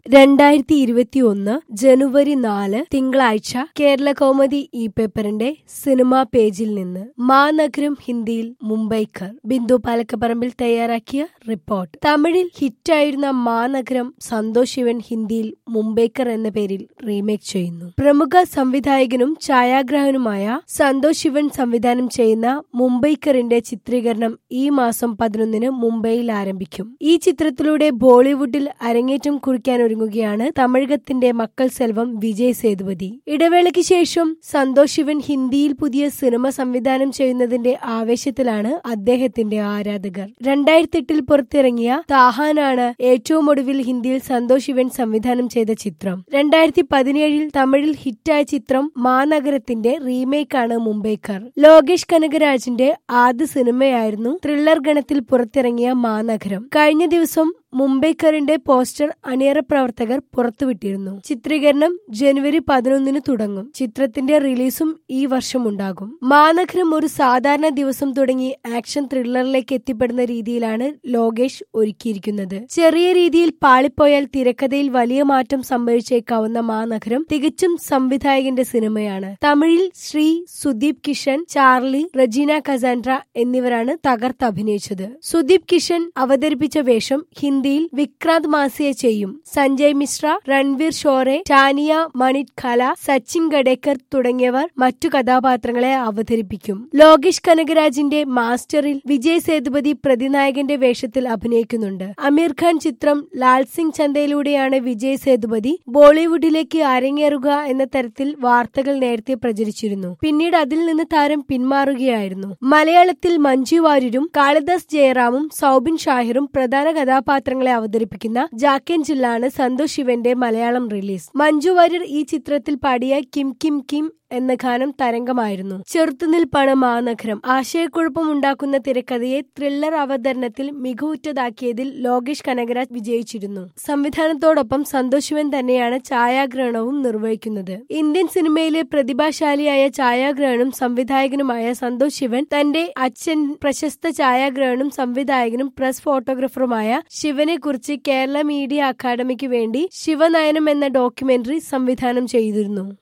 രണ്ടായിരത്തി ഇരുപത്തി ഒന്ന് ജനുവരി നാല് തിങ്കളാഴ്ച കേരള കൗമുദി ഈ പേപ്പറിന്റെ സിനിമാ പേജിൽ നിന്ന് മാനഗരം ഹിന്ദിയിൽ മുംബൈക്കർ ബിന്ദു പാലക്കപ്പറമ്പിൽ തയ്യാറാക്കിയ റിപ്പോർട്ട് തമിഴിൽ ഹിറ്റായിരുന്ന മാനഗരം സന്തോഷ് ശിവൻ ഹിന്ദിയിൽ മുംബൈക്കർ എന്ന പേരിൽ റീമേക്ക് ചെയ്യുന്നു പ്രമുഖ സംവിധായകനും ഛായാഗ്രാഹകനുമായ സന്തോഷ് ശിവൻ സംവിധാനം ചെയ്യുന്ന മുംബൈക്കറിന്റെ ചിത്രീകരണം ഈ മാസം പതിനൊന്നിന് മുംബൈയിൽ ആരംഭിക്കും ഈ ചിത്രത്തിലൂടെ ബോളിവുഡിൽ അരങ്ങേറ്റം കുറിക്കാൻ ഒരുങ്ങുകയാണ് തമിഴകത്തിന്റെ മക്കൾ സെൽവം വിജയ് സേതുപതി ഇടവേളയ്ക്ക് ശേഷം സന്തോഷ് ശിവൻ ഹിന്ദിയിൽ പുതിയ സിനിമ സംവിധാനം ചെയ്യുന്നതിന്റെ ആവേശത്തിലാണ് അദ്ദേഹത്തിന്റെ ആരാധകർ രണ്ടായിരത്തി എട്ടിൽ പുറത്തിറങ്ങിയ താഹാനാണ് ഏറ്റവും ഒടുവിൽ ഹിന്ദിയിൽ സന്തോഷ് ശിവൻ സംവിധാനം ചെയ്ത ചിത്രം രണ്ടായിരത്തി പതിനേഴിൽ തമിഴിൽ ഹിറ്റായ ചിത്രം മാനഗരത്തിന്റെ റീമേക്കാണ് മുംബൈക്കർ ലോകേഷ് കനകരാജിന്റെ ആദ്യ സിനിമയായിരുന്നു ത്രില്ലർ ഗണത്തിൽ പുറത്തിറങ്ങിയ മാനഗരം കഴിഞ്ഞ ദിവസം മുംബൈക്കറിന്റെ പോസ്റ്റർ അണിയറ പ്രവർത്തകർ പുറത്തുവിട്ടിരുന്നു ചിത്രീകരണം ജനുവരി പതിനൊന്നിന് തുടങ്ങും ചിത്രത്തിന്റെ റിലീസും ഈ വർഷം ഉണ്ടാകും മാനഗരം ഒരു സാധാരണ ദിവസം തുടങ്ങി ആക്ഷൻ ത്രില്ലറിലേക്ക് എത്തിപ്പെടുന്ന രീതിയിലാണ് ലോകേഷ് ഒരുക്കിയിരിക്കുന്നത് ചെറിയ രീതിയിൽ പാളിപ്പോയാൽ തിരക്കഥയിൽ വലിയ മാറ്റം സംഭവിച്ചേക്കാവുന്ന മാനഗരം തികച്ചും സംവിധായകന്റെ സിനിമയാണ് തമിഴിൽ Sri Sundeep Kishan Charlie Regina Cassandra എന്നിവരാണ് തകർത്ത് അഭിനയിച്ചത് സുദീപ് കിഷൻ അവതരിപ്പിച്ച വേഷം ഹിന്ദിയിൽ വിക്രാന്ത് മാസിയെ ചെയ്യും സഞ്ജയ് മിശ്ര രൺവീർ ഷോറെ ടാനിയ മണിത് ഖല സച്ചിൻ ഗഡേക്കർ തുടങ്ങിയവർ മറ്റു കഥാപാത്രങ്ങളെ അവതരിപ്പിക്കും ലോകേഷ് കനകരാജിന്റെ മാസ്റ്ററിൽ വിജയ് സേതുപതി പ്രതിനായകന്റെ വേഷത്തിൽ അഭിനയിക്കുന്നുണ്ട് അമീർ ഖാൻ ചിത്രം ലാൽ സിംഗ് ചന്തയിലൂടെയാണ് വിജയ് സേതുപതി ബോളിവുഡിലേക്ക് അരങ്ങേറുക എന്ന തരത്തിൽ വാർത്തകൾ നേരത്തെ പ്രചരിച്ചിരുന്നു പിന്നീട് അതിൽ നിന്ന് താരം പിന്മാറുകയായിരുന്നു മലയാളത്തിൽ മഞ്ജു വാര്യരും കാളിദാസ് ജയറാമും സൗബിൻ ഷാഹിറും പ്രധാന കഥാപാത്രങ്ങളെ അവതരിപ്പിക്കുന്ന ജാക്കൻ ജില്ലാണ് സന്തോഷ് ശിവന്റെ മലയാളം റിലീസ് മഞ്ജു വാര്യർ ഈ ചിത്രത്തിൽ പാടിയ കിം കിം കിം എന്ന ഗാനം തരംഗമായിരുന്നു ചെറുത്തുനിൽപ്പാണ് മാനഗരം ആശയക്കുഴപ്പം ഉണ്ടാക്കുന്ന തിരക്കഥയെ ത്രില്ലർ അവതരണത്തിൽ മികവുറ്റതാക്കിയതിൽ ലോകേഷ് കനകരാജ് വിജയിച്ചിരുന്നു സംവിധാനത്തോടൊപ്പം സന്തോഷ് ശിവൻ തന്നെയാണ് ഛായാഗ്രഹണവും നിർവഹിക്കുന്നത് ഇന്ത്യൻ സിനിമയിലെ പ്രതിഭാശാലിയായ ഛായാഗ്രഹണനും സംവിധായകനുമായ സന്തോഷ് ശിവൻ തന്റെ അച്ഛൻ പ്രശസ്ത ഛായാഗ്രഹണനും സംവിധായകനും പ്രസ് ഫോട്ടോഗ്രാഫറുമായ ശിവനെ കുറിച്ച് കേരള മീഡിയ അക്കാദമിക്ക് വേണ്ടി ശിവനയനം എന്ന ഡോക്യുമെന്ററി സംവിധാനം ചെയ്തിരുന്നു